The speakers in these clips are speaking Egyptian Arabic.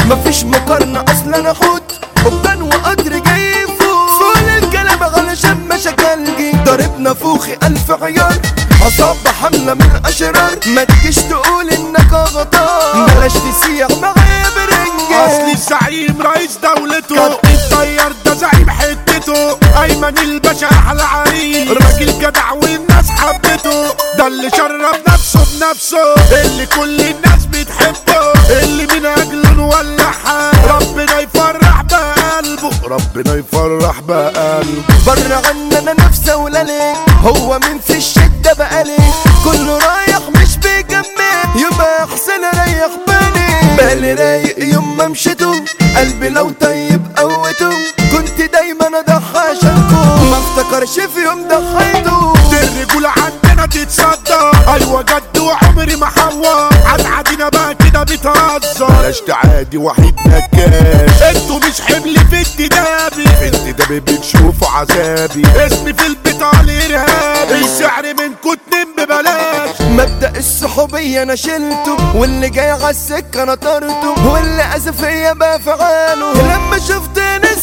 مفيش مقارنة اصلا احط قبان وقدر جاي فوق فول الكلام علشان مشاكل جي ضربنا فوخي الف عيار اصاب حملة من الاشرار ما تجيش تقول انك غطار بلاش تسيح معايا برنجة اصل الزعيم رئيس دولته الطيار ده زعيم حتته ايمن الباشا احلى عريس راجل جدع والناس حبته ده اللي شرف نفسه بنفسه اللي كل الناس بتحبه اللي من اجله نولع حال ربنا يفرح بقلبه ربنا يفرح بقلبه بره عننا نفسه ولا ليه هو مين في الشدة بقالي كله رايح مش بيكمل يبقى احسن اريح بالي بالي رايق يوم ما مشيتم قلبي لو طيب قوته كنت دايما اضحى عشانكم ما افتكرش في يوم ضحيته دي الرجولة عندنا تتصدى ايوه جد وعمري ما حور عدعدينا بقى كده بتهزر بلاش تعادي وحيد نكاش انتوا مش حمل في انتدابي في انتدابي بتشوفوا عذابي اسمي في البطاقة الارهابي السعر منكوا اتنين ببلاش مبدأ الصحوبية انا شلته واللي جاي على السكة انا طرته واللي اسف فيا بقى فعاله لما شفت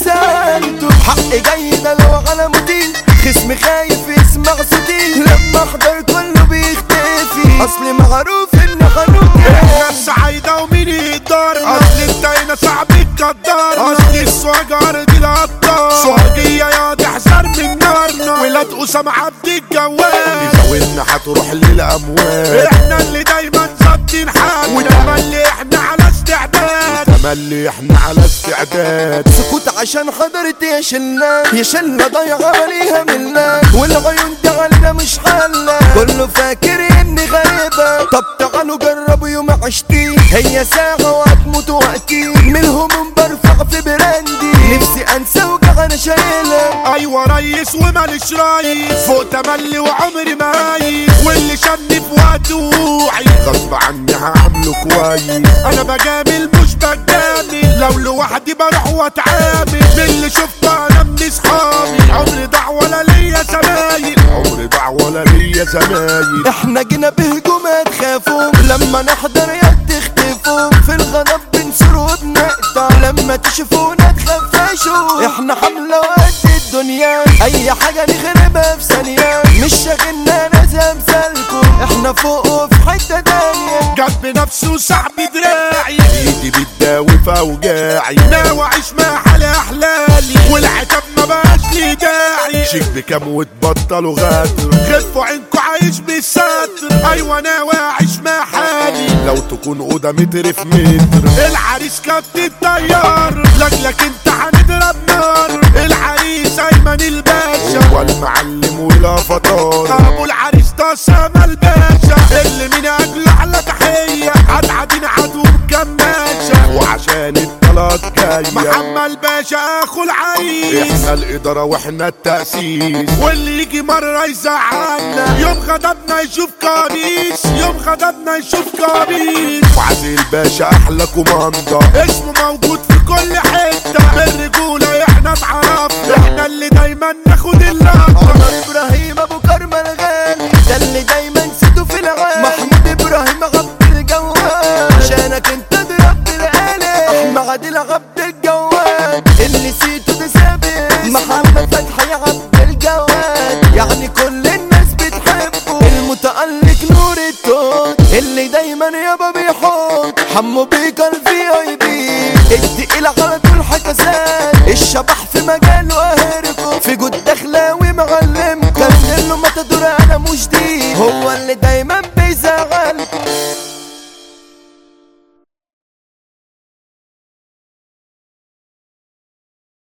سألته حقي جاي ده لو على موتي خصمي خايف يسمع صوتي لما احضر كله بيختفي اصلي معروف اني خانوك احنا السعيدة ومين يقدرنا اصل انت هنا صعب تقدرنا اصل السواجر دي القطار سواجية يا تحذر من نارنا ولاد اسامة عبد الجواد زاولنا هتروح للاموال احنا اللي دايما ظابطين حالنا ونتملي احنا على استعداد نتملي احنا على استعداد سكوت عشان حضرت يا شلة يا شلة ضايعة عليها منا والعيون دي علينا مش حلة كله فاكر اني غريبة طب تعالوا جربوا يوم عشتي هي ساعة وهتموت وقتي من الهموم برفع في براندي نفسي انسى وجع انا شايلها ايوه ريس وماليش رايس فوق تملي وعمري ما عايز واللي شني في وقت وعي غصب عني هعمله كويس انا بجامل مش بجامل لو لوحدي بروح واتعامل باللي شفته انا من اصحابي عمري ضاع ولا ليا زمايل عمري ضاع ولا ليا زمايل احنا جينا بهجوم تخافوا لما نحضر يا تختفوا في الغضب بنصر وبنقطع لما تشوفونا تخفشوا احنا حملة وقت الدنيا اي حاجة نخربها في ثانية مش شاغلنا ناس امثالكم احنا فوق وفي حتة تانية جنب نفسه صاحبي دراعي ايدي بتداوي في اوجاعي ناوي اعيش مع حالي احلالي والعتاب ما بقاش لي داعي شيك بكام وتبطلوا غدر خفوا عينكوا عايش بالستر ايوه ناوي اعيش مع حالي لو تكون اوضه متر في متر العريس كابتن الطيار لاجلك انت هنضرب نار العريس ايمن الباشا هو المعلم ولا فطار ابو العريس ده سما الباشا اللي من اجله احلى تحيه عدعدين عدو كماشة وعشان الطلاق جاية محمد باشا اخو العريس احنا الادارة واحنا التأسيس واللي يجي مرة يزعلنا يوم غضبنا يشوف كابيس يوم غضبنا يشوف كابيس وعزيز باشا احلى كوماندا اسمه موجود في كل حتة بالرجولة احنا اتعرفنا احنا اللي دايما ناخد اللقطة عمر ابراهيم ابو كرم الغالي ده اللي دايما سيده في العالي محمود ابراهيم عبد الجواد عشانك انت ضربت الالي احمد عادل عبد الجواد اللي سيته ده ثابت محمد فتحي عبد الجواد يعني كل الناس بتحبه المتألق نور التوت اللي دايما يابا بيحط حمو بيكا الفي اي بي التقيل على طول حكسات الشبح في مجاله اهركم في جود دخلاوي معلمكم كان له ما تدور انا مش دي هو اللي دايما بيزعلكم